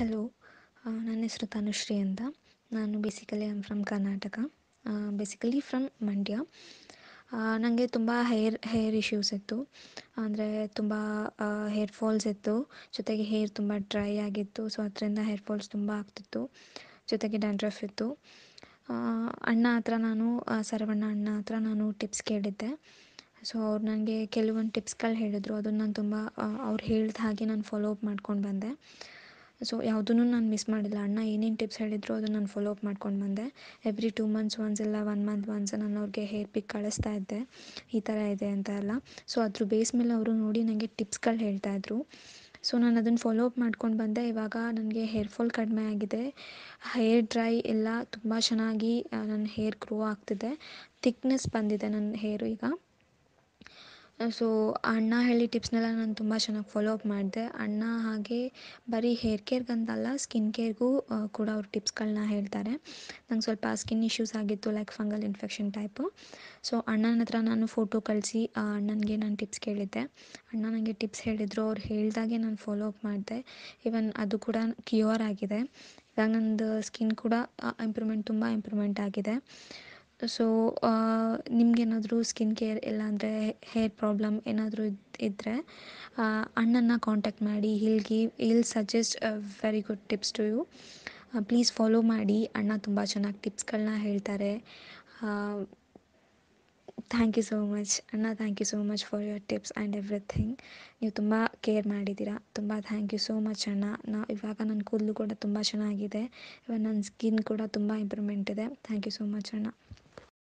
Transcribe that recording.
hello ನನ್ನ ಹೆಸರು ತನುಶ್ರೀ ಅಂತ ನಾನು basically I am from Karnataka basically from Mandya ನನಗೆ ತುಂಬ ಹೇರ್ ಹೇರ್ ಇಶ್ಯೂಸ್ ಇತ್ತು ಅಂದರೆ ತುಂಬ ಹೇರ್ ಫಾಲ್ಸ್ ಇತ್ತು ಜೊತೆಗೆ ಹೇರ್ ತುಂಬ ಡ್ರೈ ಆಗಿತ್ತು ಸೊ ಅದರಿಂದ ಹೇರ್ ಫಾಲ್ಸ್ ತುಂಬ ಆಗ್ತಿತ್ತು ಜೊತೆಗೆ ಡ್ಯಾಂಡ್ರಫ್ ಇತ್ತು ಅಣ್ಣ ಹತ್ರ ನಾನು ಸರವಣ್ಣ ಅಣ್ಣ ಹತ್ರ ನಾನು ಟಿಪ್ಸ್ ಕೇಳಿದ್ದೆ ಸೊ ಅವ್ರು ನನಗೆ ಕೆಲವೊಂದು ಟಿಪ್ಸ್ಗಳು ಹೇಳಿದ್ರು ಅದನ್ನು ನಾನು ತುಂಬ ಅವ್ರು ಹೇಳಿದ ಹಾಗೆ ನಾನು ಫಾಲೋ ಅಪ್ ಮಾಡ್ಕೊಂಡು ಬಂದೆ ಸೊ ಯಾವುದನ್ನು ನಾನು ಮಿಸ್ ಮಾಡಿಲ್ಲ ಅಣ್ಣ ಏನೇನು ಟಿಪ್ಸ್ ಹೇಳಿದ್ರು ಅದನ್ನು ನಾನು ಫಾಲೋ ಅಪ್ ಮಾಡ್ಕೊಂಡು ಬಂದೆ ಎವ್ರಿ ಟೂ ಮಂತ್ಸ್ ಒನ್ಸ್ ಇಲ್ಲ ಒನ್ ಮಂತ್ ಒನ್ಸ್ ನಾನು ಅವ್ರಿಗೆ ಹೇರ್ ಪಿಕ್ ಕಳಿಸ್ತಾ ಇದ್ದೆ ಈ ಥರ ಇದೆ ಅಂತ ಎಲ್ಲ ಸೊ ಅದ್ರ ಬೇಸ್ ಮೇಲೆ ಅವರು ನೋಡಿ ನನಗೆ ಟಿಪ್ಸ್ಗಳು ಹೇಳ್ತಾಯಿದ್ರು ಸೊ ನಾನು ಅದನ್ನು ಫಾಲೋ ಅಪ್ ಮಾಡ್ಕೊಂಡು ಬಂದೆ ಇವಾಗ ನನಗೆ ಹೇರ್ ಫಾಲ್ ಕಡಿಮೆ ಆಗಿದೆ ಹೇರ್ ಡ್ರೈ ಎಲ್ಲ ತುಂಬ ಚೆನ್ನಾಗಿ ನನ್ನ ಹೇರ್ ಗ್ರೋ ಆಗ್ತಿದೆ ಥಿಕ್ನೆಸ್ ಬಂದಿದೆ ನನ್ನ ಹೇರು ಈಗ ಸೊ ಅಣ್ಣ ಹೇಳಿ ಟಿಪ್ಸ್ನೆಲ್ಲ ನಾನು ತುಂಬ ಚೆನ್ನಾಗಿ ಫಾಲೋ ಅಪ್ ಮಾಡಿದೆ ಅಣ್ಣ ಹಾಗೆ ಬರೀ ಹೇರ್ ಕೇರ್ಗಂತಲ್ಲ ಸ್ಕಿನ್ ಕೇರ್ಗೂ ಕೂಡ ಅವ್ರು ಟಿಪ್ಸ್ಗಳನ್ನ ಹೇಳ್ತಾರೆ ನಂಗೆ ಸ್ವಲ್ಪ ಸ್ಕಿನ್ ಇಶ್ಯೂಸ್ ಆಗಿತ್ತು like fungal infection type so ಅಣ್ಣನ ಹತ್ರ ನಾನು ಫೋಟೋ ಕಳಿಸಿ ಅಣ್ಣನಿಗೆ ನಾನು ಟಿಪ್ಸ್ ಕೇಳಿದ್ದೆ ಅಣ್ಣ ನನಗೆ ಟಿಪ್ಸ್ ಹೇಳಿದರು ಅವ್ರು ಹೇಳ್ದಾಗೆ ನಾನು ಫಾಲೋ ಅಪ್ ಮಾಡಿದೆ ಈವನ್ ಅದು ಕೂಡ ಕ್ಯೂರ್ ಆಗಿದೆ ಇವಾಗ ನಂದು ಸ್ಕಿನ್ ಕೂಡ ಇಂಪ್ರೂವ್ಮೆಂಟ್ ತುಂಬ ಇಂಪ್ರೂವ್ಮೆಂಟ್ ಆಗಿದೆ ಸೊ ನಿಮಗೇನಾದರೂ ಸ್ಕಿನ್ ಕೇರ್ ಇಲ್ಲಾಂದರೆ ಹೇರ್ ಪ್ರಾಬ್ಲಮ್ ಏನಾದರೂ ಇದ್ದರೆ ಅಣ್ಣನ ಕಾಂಟ್ಯಾಕ್ಟ್ ಮಾಡಿ he'll give he'll suggest very good tips to you please follow ಮಾಡಿ ಅಣ್ಣ ತುಂಬ ಚೆನ್ನಾಗಿ ಟಿಪ್ಸ್ಗಳನ್ನ ಹೇಳ್ತಾರೆ ಥ್ಯಾಂಕ್ ಯು ಸೋ ಮಚ್ ಅಣ್ಣ thank you so much for your tips and everything ನೀವು ತುಂಬ ಕೇರ್ ಮಾಡಿದ್ದೀರಾ ತುಂಬ ಥ್ಯಾಂಕ್ ಯು ಸೋ ಮಚ್ ಅಣ್ಣ ನಾ ಇವಾಗ ನನ್ನ ಕೂದಲು ಕೂಡ ತುಂಬ ಚೆನ್ನಾಗಿದೆ ಇವಾಗ ನನ್ನ ಸ್ಕಿನ್ ಕೂಡ ತುಂಬ ಇಂಪ್ರೂವ್ಮೆಂಟ್ ಇದೆ ಥ್ಯಾಂಕ್ ಯು ಸೋ ಮಚ್ ಅಣ್ಣ